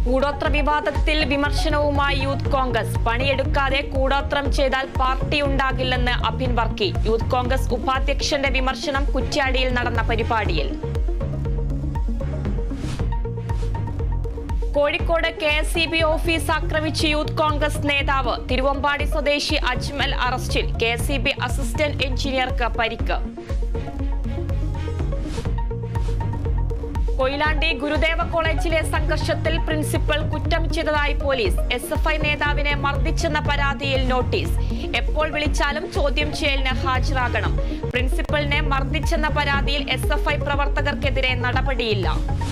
കൂടോത്ര വിവാദത്തിൽ വിമർശനവുമായി യൂത്ത് കോൺഗ്രസ് പണിയെടുക്കാതെ കൂടോത്രം ചെയ്താൽ പാർട്ടി ഉണ്ടാകില്ലെന്ന് അഭിൻ വർക്കി യൂത്ത് കോൺഗ്രസ് ഉപാധ്യക്ഷന്റെ വിമർശനം കുറ്റ്യാടിയിൽ നടന്ന പരിപാടിയിൽ Kozhikode K S C B office ആക്രമിച്ച് യൂത്ത് കോൺഗ്രസ് നേതാവ് തിരുവമ്പാടി സ്വദേശി അജ്മൽ അറസ്റ്റിൽ K S C B assistant എഞ്ചിനീയർക്ക് പരിക്ക് കൊയിലാണ്ടി ഗുരുദേവ കോളേജിലെ സംഘർഷത്തിൽ പ്രിൻസിപ്പൽ കുറ്റം ചെയ്തതായി പോലീസ് എസ് എഫ് ഐ നേതാവിനെ മർദ്ദിച്ചെന്ന പരാതിയിൽ നോട്ടീസ് എപ്പോൾ വിളിച്ചാലും ചോദ്യം ചെയ്യലിന് ഹാജരാകണം പ്രിൻസിപ്പലിനെ മർദ്ദിച്ചെന്ന പരാതിയിൽ എസ് എഫ് ഐ പ്രവർത്തകർക്കെതിരെ നടപടിയില്ല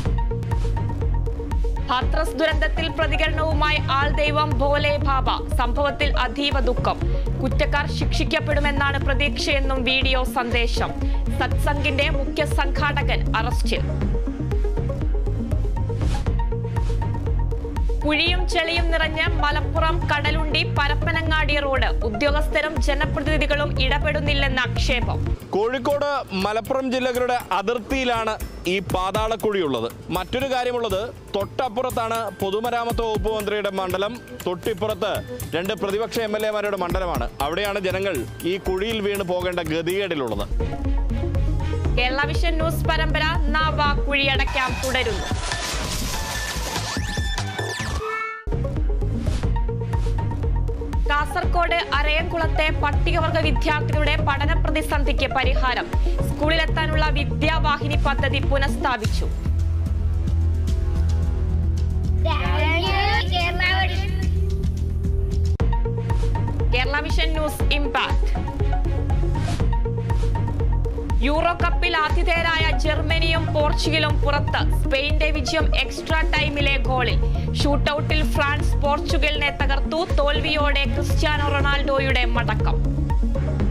ഹാത്രസ് ദുരന്തത്തിൽ പ്രതികരണവുമായി ആൾ ദൈവം ഭോലെ ബാബ സംഭവത്തിൽ അതീവ ദുഃഖം കുറ്റക്കാർ ശിക്ഷിക്കപ്പെടുമെന്നാണ് പ്രതീക്ഷയെന്നും വീഡിയോ സന്ദേശം സത്സംഗിന്റെ മുഖ്യ സംഘാടകൻ അറസ്റ്റിൽ കുഴിയും ചെളിയും നിറഞ്ഞ് മലപ്പുറം കടലുണ്ടി പരപ്പനങ്ങാടി റോഡ് ഉദ്യോഗസ്ഥരും ജനപ്രതിനിധികളും ഇടപെടുന്നില്ലെന്ന ആക്ഷേപം കോഴിക്കോട് മലപ്പുറം ജില്ലകളുടെ അതിർത്തിയിലാണ് ഈ പാതാളക്കുഴിയുള്ളത് മറ്റൊരു കാര്യമുള്ളത് തൊട്ടപ്പുറത്താണ് പൊതുമരാമത്ത് വകുപ്പ് മന്ത്രിയുടെ മണ്ഡലം തൊട്ടിപ്പുറത്ത് രണ്ട് പ്രതിപക്ഷ എം എൽ എമാരുടെ മണ്ഡലമാണ് അവിടെയാണ് ജനങ്ങൾ ഈ കുഴിയിൽ വീണ് പോകേണ്ട ഗതികേടിലുള്ളത് കേരള വിഷൻ ന്യൂസ് പരമ്പര നവ കുഴിയടയ്ക്കാം തുടരുന്നു കാസർകോട് അരയംകുളത്തെ പട്ടികവർഗ വിദ്യാർത്ഥികളുടെ പഠന പ്രതിസന്ധിക്ക് പരിഹാരം സ്കൂളിലെത്താനുള്ള വിദ്യാവാഹിനി പദ്ധതി പുനഃസ്ഥാപിച്ചു Kerala vision news impact euro കപ്പിൽ ആതിഥേയരായ ജർമ്മനിയും പോർച്ചുഗലും പുറത്ത് സ്പെയിന്റെ വിജയം എക്സ്ട്രാ ടൈമിലെ ഗോളിൽ ഷൂട്ടൌട്ടിൽ ഫ്രാൻസ് പോർച്ചുഗലിനെ തകർത്തു തോൽവിയോടെ ക്രിസ്ത്യാനോ റൊണാൾഡോയുടെ മടക്കം